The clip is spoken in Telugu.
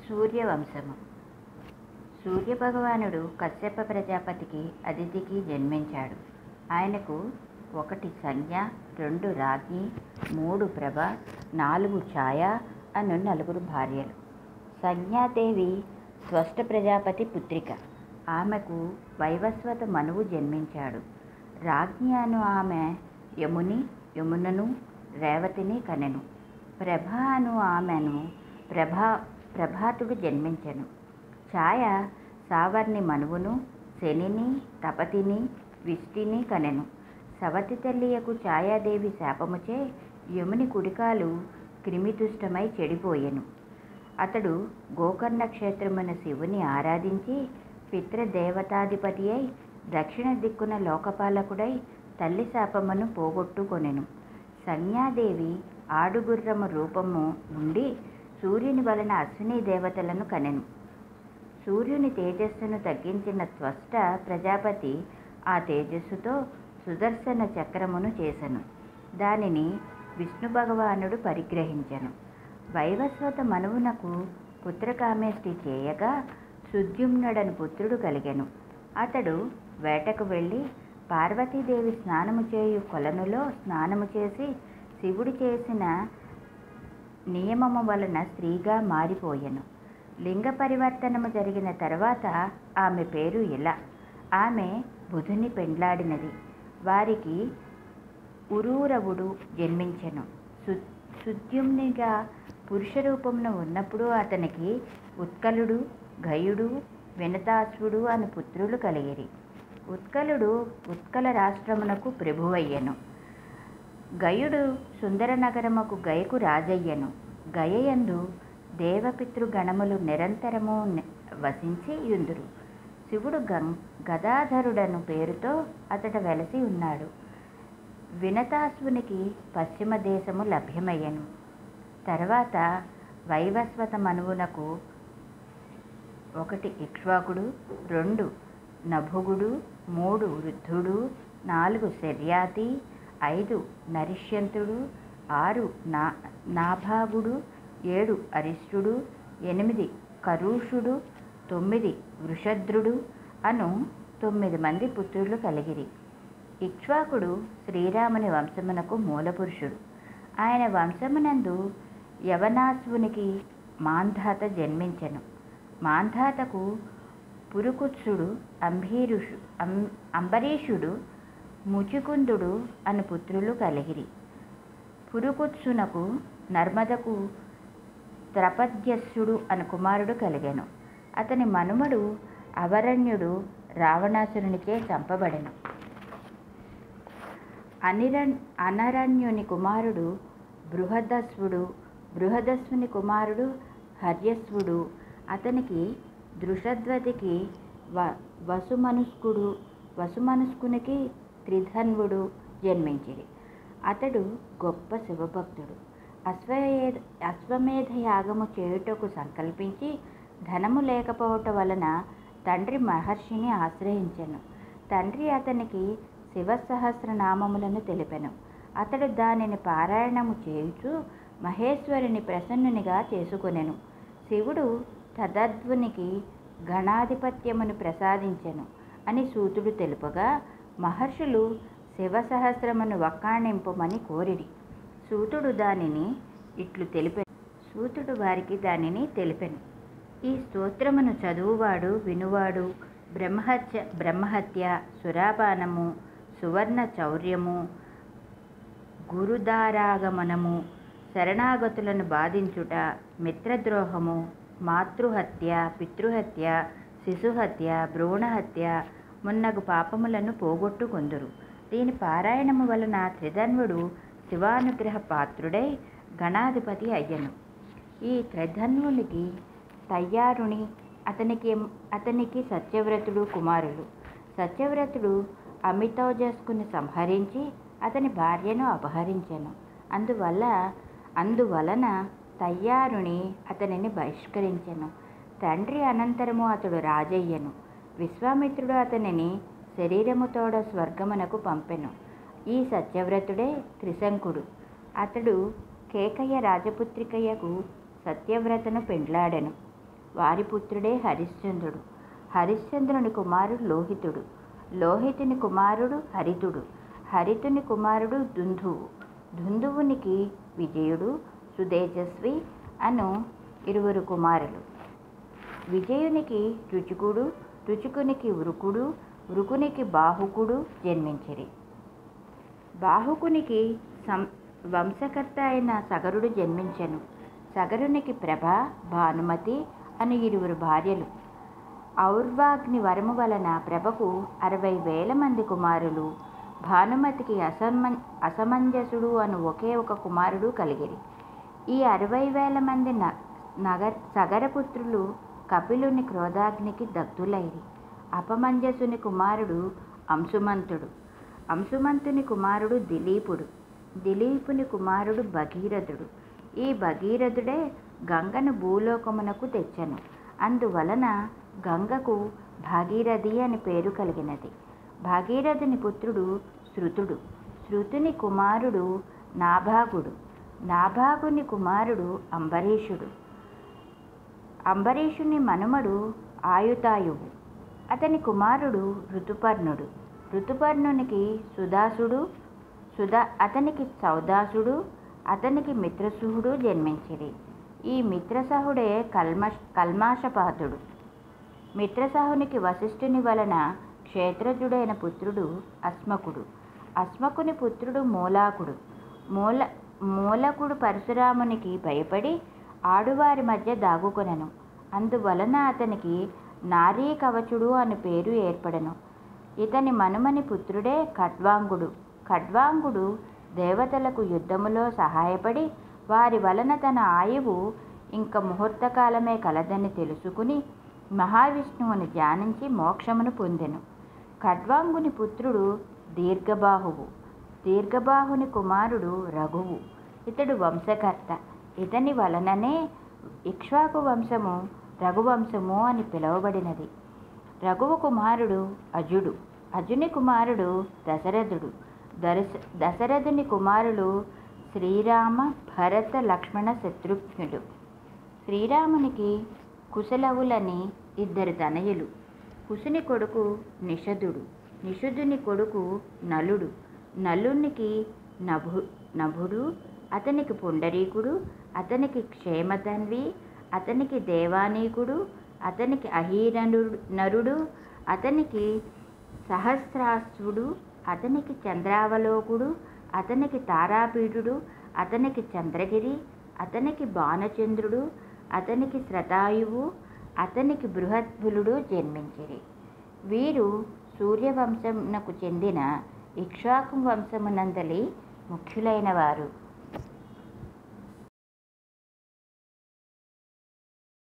సూర్యవంశము సూర్యభగవానుడు కశ్యప ప్రజాపతికి అదితికి జన్మించాడు ఆయనకు ఒకటి సంజ్ఞ రెండు రాజ్ఞి మూడు ప్రభ నాలుగు ఛాయ అను నలుగురు భార్యలు సంజ్ఞాదేవి స్వష్ట ప్రజాపతి పుత్రిక ఆమెకు వైవస్వత మనువు జన్మించాడు రాజ్ఞి అను ఆమె యముని యమునను రేవతిని కనెను ప్రభ అను ఆమెను ప్రభా ప్రభాతుడు జన్మించెను ఛాయ సావర్ణి మనువును శనిని తపతిని విష్టిని కనెను సవతి తల్లియకు ఛాయాదేవి శాపముచే యముని కుడికాలు క్రిమితుష్టమై చెడిపోయెను అతడు గోకర్ణ క్షేత్రమున శివుని ఆరాధించి పితృదేవతాధిపతి అయి దక్షిణ దిక్కున లోకపాలకుడై తల్లి శాపమును పోగొట్టుకొనెను సంజ్ఞాదేవి ఆడుగుర్రము రూపము నుండి సూర్యుని వలన అశ్విని దేవతలను కనెను సూర్యుని తేజస్సును తగ్గించిన త్వష్ట ప్రజాపతి ఆ తేజస్సుతో సుదర్శన చక్రమును చేసెను దానిని విష్ణు భగవానుడు పరిగ్రహించెను వైవస్వత మనువునకు పుత్రకామేష్టి చేయగా సుద్యుమ్నుడని పుత్రుడు కలిగెను అతడు వేటకు వెళ్ళి పార్వతీదేవి స్నానము చేయు కొలనులో స్నానము చేసి శివుడు చేసిన నియమము వలన స్త్రీగా మారిపోయెను లింగ పరివర్తనము జరిగిన తర్వాత ఆమె పేరు ఇలా ఆమె బుధుని పెండ్లాడినది వారికి ఉరూరవుడు జన్మించెను సు సుద్యుమ్నిగా పురుష రూపమున ఉన్నప్పుడు అతనికి ఉత్కలుడు గయుడు వినతాశ్వుడు అను పుత్రులు కలిగిరి ఉత్కలుడు ఉత్కల రాష్ట్రమునకు ప్రభువయ్యెను గయుడు సుందర నగరముకు గయకు రాజయ్యను గయయందు దేవపితృగణములు నిరంతరము ని- వసించి యుందురు శివుడు గం గదాధరుడను పేరుతో అతట వెలసి ఉన్నాడు వినతాశ్వునికి పశ్చిమ దేశము లభ్యమయ్యను తర్వాత వైవస్వత మనువునకు ఒకటి ఇక్ష్వాకుడు రెండు నభుగుడు మూడు వృద్ధుడు నాలుగు శర్యాతి ఐదు నరిష్యంతుడు ఆరు నా నాభాగుడు ఏడు అరిష్టుడు ఎనిమిది కరుషుడు తొమ్మిది వృషద్రుడు అను తొమ్మిది మంది పుత్రులు కలిగిరి ఇక్ష్వాకుడు శ్రీరాముని వంశమునకు మూలపురుషుడు ఆయన వంశమునందు యవనాశ్వునికి మాంధాత జన్మించెను మాంధాతకు పురుకుత్సుడు అంబీరుషు అం అంబరీషుడు ముచికుందుడు అను పుత్రులు కలిగిరి పురుకుత్సునకు నర్మదకు త్రపద్యస్సుడు అను కుమారుడు కలిగెను అతని మనుమడు అవరణ్యుడు రావణాసురునిచే చంపబడెను అనిరణ్ అనరణ్యుని కుమారుడు బృహదస్వుడు బృహదస్వుని కుమారుడు హర్యస్వుడు అతనికి దృషద్వతికి వ వసుమనుస్కుడు వసుమనుస్కునికి త్రిధన్వుడు జన్మించిరి అతడు గొప్ప శివభక్తుడు అశ్వమేధ అశ్వమేధ యాగము చేయుటకు సంకల్పించి ధనము లేకపోవటం వలన తండ్రి మహర్షిని ఆశ్రయించెను తండ్రి అతనికి శివ సహస్రనామములను తెలిపెను అతడు దానిని పారాయణము చేయుచు మహేశ్వరుని ప్రసన్నునిగా చేసుకొనెను శివుడు తదద్వునికి గణాధిపత్యమును ప్రసాదించెను అని సూతుడు తెలుపగా మహర్షులు శివ సహస్రమును వక్కాణింపుమని కోరిడి సూతుడు దానిని ఇట్లు తెలిపె సూతుడు వారికి దానిని తెలిపెను ఈ స్తోత్రమును చదువువాడు వినువాడు బ్రహ్మహత్య బ్రహ్మహత్య సురాపానము సువర్ణ చౌర్యము గురుదారాగమనము శరణాగతులను బాధించుట మిత్రద్రోహము మాతృహత్య పితృహత్య శిశుహత్య భ్రూణహత్య మున్నగు పాపములను పోగొట్టుకొందురు దీని పారాయణము వలన త్రిధన్వుడు శివానుగ్రహ పాత్రుడై గణాధిపతి అయ్యను ఈ త్రిధన్వునికి తయ్యారుని అతనికి అతనికి సత్యవ్రతుడు కుమారులు సత్యవ్రతుడు అమితోజస్కుని సంహరించి అతని భార్యను అపహరించెను అందువల్ల అందువలన తయ్యారుని అతనిని బహిష్కరించెను తండ్రి అనంతరము అతడు రాజయ్యను విశ్వామిత్రుడు అతనిని శరీరముతోడ స్వర్గమునకు పంపెను ఈ సత్యవ్రతుడే త్రిశంకుడు అతడు కేకయ్య రాజపుత్రికయ్యకు సత్యవ్రతను పెండ్లాడెను వారి పుత్రుడే హరిశ్చంద్రుడు హరిశ్చంద్రుని కుమారుడు లోహితుడు లోహితుని కుమారుడు హరితుడు హరితుని కుమారుడు దుందువు దుందువునికి విజయుడు సుతేజస్వి అను ఇరువురు కుమారులు విజయునికి రుచుకుడు రుచుకునికి ఉరుకుడు ఉరుకునికి బాహుకుడు జన్మించిరి బాహుకునికి సం వంశకర్త అయిన సగరుడు జన్మించెను సగరునికి ప్రభ భానుమతి అని ఇరువురు భార్యలు ఔర్వాగ్ని వరము వలన ప్రభకు అరవై వేల మంది కుమారులు భానుమతికి అసమ అసమంజసుడు అను ఒకే ఒక కుమారుడు కలిగిరి ఈ అరవై వేల మంది న నగర సగరపుత్రులు కపిలుని క్రోధాగ్నికి దగ్ధులైరి అపమంజసుని కుమారుడు అంశుమంతుడు అంశుమంతుని కుమారుడు దిలీపుడు దిలీపుని కుమారుడు భగీరథుడు ఈ భగీరథుడే గంగను భూలోకమునకు తెచ్చెను అందువలన గంగకు భాగీరథి అని పేరు కలిగినది భాగీరథుని పుత్రుడు శృతుడు శృతుని కుమారుడు నాభాగుడు నాభాగుని కుమారుడు అంబరీషుడు అంబరీషుని మనుమడు ఆయుతాయువు అతని కుమారుడు ఋతుపర్ణుడు ఋతుపర్ణునికి సుదాసుడు సుధా అతనికి సౌదాసుడు అతనికి మిత్రసుహుడు జన్మించిరి ఈ మిత్రసహుడే కల్మ కల్మాషపాతుడు మిత్రసహునికి వశిష్ఠుని వలన క్షేత్రజుడైన పుత్రుడు అస్మకుడు అస్మకుని పుత్రుడు మూలాకుడు మూల మూలకుడు పరశురామునికి భయపడి ఆడువారి మధ్య దాగుకొనెను అందువలన అతనికి నారీ కవచుడు అని పేరు ఏర్పడెను ఇతని మనుమని పుత్రుడే ఖడ్వాంగుడు ఖడ్వాంగుడు దేవతలకు యుద్ధములో సహాయపడి వారి వలన తన ఆయువు ఇంక ముహూర్తకాలమే కలదని తెలుసుకుని మహావిష్ణువుని ధ్యానించి మోక్షమును పొందెను ఖడ్వాంగుని పుత్రుడు దీర్ఘబాహువు దీర్ఘబాహుని కుమారుడు రఘువు ఇతడు వంశకర్త ఇతని వలననే ఇక్ష్వాకు వంశము రఘువంశము అని పిలువబడినది రఘువు కుమారుడు అజుడు అజుని కుమారుడు దశరథుడు దరస దశరథుని కుమారులు శ్రీరామ భరత లక్ష్మణ శత్రుఘ్నుడు శ్రీరామునికి కుశలవులని ఇద్దరు తనయులు కుశుని కొడుకు నిషధుడు నిషధుని కొడుకు నలుడు నలునికి నభు నభుడు అతనికి పుండరీకుడు అతనికి క్షేమతన్వి అతనికి దేవానీకుడు అతనికి అహీరనుడు నరుడు అతనికి సహస్రాశ్వుడు అతనికి చంద్రావలోకుడు అతనికి తారాపీఠుడు అతనికి చంద్రగిరి అతనికి బాణచంద్రుడు అతనికి శ్రతాయువు అతనికి బృహద్భులుడు జన్మించిరి వీరు సూర్యవంశమునకు చెందిన ఇక్ష్వాకు వంశమునందలి ముఖ్యులైన వారు